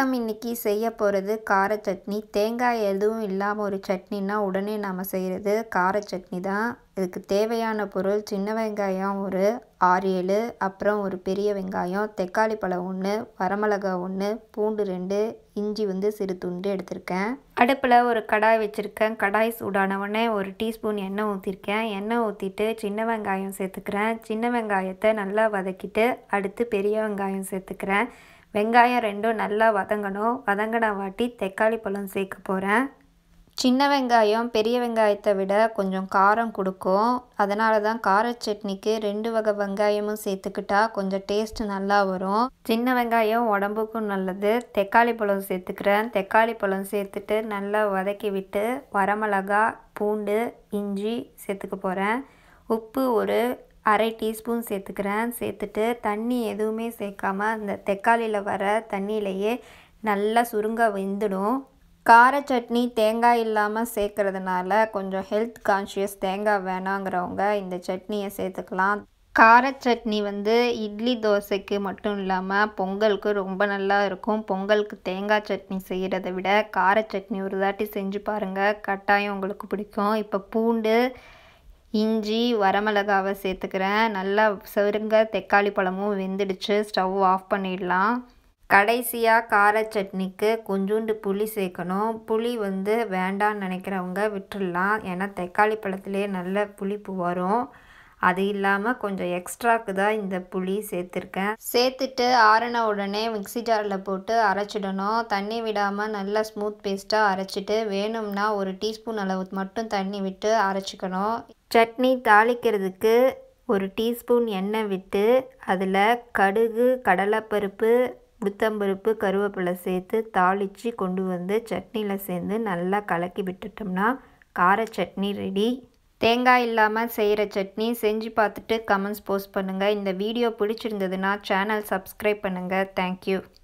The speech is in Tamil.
வணக்கம் இன்னைக்கு செய்ய போகிறது கார சட்னி தேங்காய் எதுவும் இல்லாமல் ஒரு சட்னினா உடனே நாம் செய்கிறது கார சட்னி தான் இதுக்கு தேவையான பொருள் சின்ன வெங்காயம் ஒரு ஆறு ஏழு அப்புறம் ஒரு பெரிய வெங்காயம் தக்காளி பழம் ஒன்று வரமிளகாய் ஒன்று பூண்டு ரெண்டு இஞ்சி வந்து சிறு துண்டு எடுத்திருக்கேன் அடுப்பில் ஒரு கடாய் வச்சுருக்கேன் கடாய் சூடான உடனே ஒரு டீஸ்பூன் எண்ணெய் ஊற்றிருக்கேன் எண்ணெய் ஊற்றிட்டு சின்ன வெங்காயம் சேர்த்துக்கிறேன் சின்ன வெங்காயத்தை நல்லா வதக்கிட்டு அடுத்து பெரிய வெங்காயம் சேர்த்துக்கிறேன் வெங்காயம் ரெண்டும் நல்லா வதங்கணும் வதங்கின வாட்டி தக்காளி பழம் சேர்க்க போகிறேன் சின்ன வெங்காயம் பெரிய வெங்காயத்தை விட கொஞ்சம் காரம் கொடுக்கும் அதனால தான் கார சட்னிக்கு ரெண்டு வகை வெங்காயமும் சேர்த்துக்கிட்டா கொஞ்சம் டேஸ்ட் நல்லா வரும் சின்ன வெங்காயம் உடம்புக்கும் நல்லது தக்காளி பழம் சேர்த்துக்கிறேன் தக்காளி பழம் சேர்த்துட்டு நல்லா வதக்கி விட்டு வரமிளகா பூண்டு இஞ்சி சேர்த்துக்க போகிறேன் உப்பு ஒரு அரை டீஸ்பூன் சேர்த்துக்கிறேன் சேர்த்துட்டு தண்ணி எதுவுமே சேர்க்காம அந்த தக்காளியில் வர தண்ணியிலையே நல்லா சுருங்க வெந்துடும் கார சட்னி தேங்காய் இல்லாமல் சேர்க்கறதுனால கொஞ்சம் ஹெல்த் கான்ஷியஸ் தேங்காய் வேணாங்கிறவங்க இந்த சட்னியை சேர்த்துக்கலாம் கார சட்னி வந்து இட்லி தோசைக்கு மட்டும் இல்லாமல் பொங்கலுக்கு ரொம்ப நல்லா இருக்கும் பொங்கலுக்கு தேங்காய் சட்னி செய்கிறத விட கார சட்னி ஒரு தாட்டி செஞ்சு பாருங்கள் கட்டாயம் உங்களுக்கு பிடிக்கும் இப்போ பூண்டு இஞ்சி வரமிளகாவை சேர்த்துக்கிறேன் நல்லா செருங்க தக்காளி பழமும் வெந்துடுச்சு ஸ்டவ் ஆஃப் பண்ணிடலாம் கடைசியாக கார சட்னிக்கு கொஞ்சோண்டு புளி சேர்க்கணும் புளி வந்து வேண்டான்னு நினைக்கிறவங்க விட்டுடலாம் ஏன்னா தக்காளி பழத்துலேயே நல்ல புளிப்பு வரும் அது இல்லாமல் கொஞ்சம் எக்ஸ்ட்ராக்கு தான் இந்த புளி சேர்த்துருக்கேன் சேர்த்துட்டு ஆறின உடனே மிக்சி ஜாரில் போட்டு அரைச்சிடணும் தண்ணி விடாமல் நல்லா ஸ்மூத் பேஸ்ட்டாக அரைச்சிட்டு வேணும்னா ஒரு டீஸ்பூன் அளவு மட்டும் தண்ணி விட்டு அரைச்சிக்கணும் சட்னி தாளிக்கிறதுக்கு ஒரு டீஸ்பூன் எண்ணெய் விட்டு அதில் கடுகு கடலைப்பருப்பு உளுத்தம்பருப்பு கருவேப்பிலை சேர்த்து தாளித்து கொண்டு வந்து சட்னியில் சேர்ந்து நல்லா கலக்கி விட்டுட்டோம்னா கார சட்னி ரெடி தேங்காய் இல்லாமல் செய்கிற சட்னி செஞ்சு பார்த்துட்டு கமெண்ட்ஸ் போஸ்ட் பண்ணுங்கள் இந்த வீடியோ பிடிச்சிருந்ததுன்னா சேனல் சப்ஸ்கிரைப் பண்ணுங்கள் தேங்க்யூ